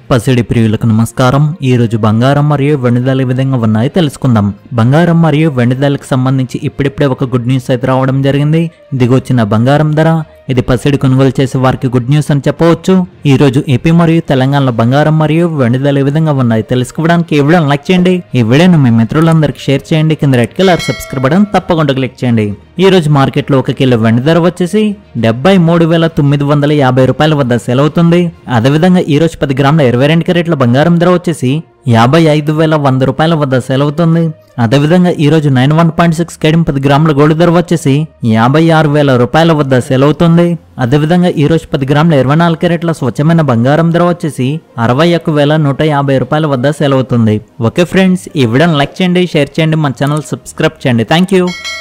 పసిడి ప్రియులకు నమస్కారం ఈ రోజు బంగారం మరియు వెండి ధరలు ఏ విధంగా ఉన్నాయో తెలుసుకుందాం బంగారం మరియు వెండి ధరలకు సంబంధించి ఇప్పుడిప్పుడే ఒక గుడ్ న్యూస్ అయితే రావడం జరిగింది దిగొచ్చిన బంగారం ధర ఇది పసిడి కొనుగోలు చేసే వారికి గుడ్ న్యూస్ అని చెప్పవచ్చు ఈ రోజు ఏపీ మరియు తెలంగాణలో బంగారం మరియు వెండి ధరలు ఏ విధంగా ఉన్నాయి తెలుసుకోవడానికి ఈ వీడియోని లైక్ చేయండి ఈ వీడియోను మీ మిత్రులందరికీ షేర్ చేయండి కింద రెడ్ కలర్ సబ్స్క్రైబ్ బటన్ తప్పకుండా క్లిక్ చేయండి ఈ రోజు మార్కెట్లో ఒక కిలో వెండి ధర వచ్చేసి డెబ్బై మూడు వేల తొమ్మిది వందల యాభై రూపాయల వద్ద సేల్ అవుతుంది అదేవిధంగా ఈ రోజు పది గ్రాముల ఇరవై రెండు క్యారెట్ల బంగారం ధర వచ్చేసి యాభై ఐదు వేల వంద రూపాయల వద్ద సేల్ అవుతుంది అదేవిధంగా ఈ రోజు నైన్ వన్ పాయింట్ సిక్స్ కేడియం పది గ్రాముల గోల్డ్ ధర వచ్చేసి యాభై ఆరు వేల రూపాయల వద్ద సేల్ అవుతుంది అదేవిధంగా ఈ రోజు పది గ్రాముల ఇరవై నాలుగు క్యారెట్ల స్వచ్ఛమైన బంగారం ధర వచ్చేసి అరవై ఒక్క వేల నూట యాభై రూపాయల వద్ద సేల్ అవుతుంది ఓకే ఫ్రెండ్స్ ఈ వీడియోని లైక్ చేయండి షేర్ చేయండి మన ఛానల్ సబ్స్క్రైబ్ చేయండి థ్యాంక్ యూ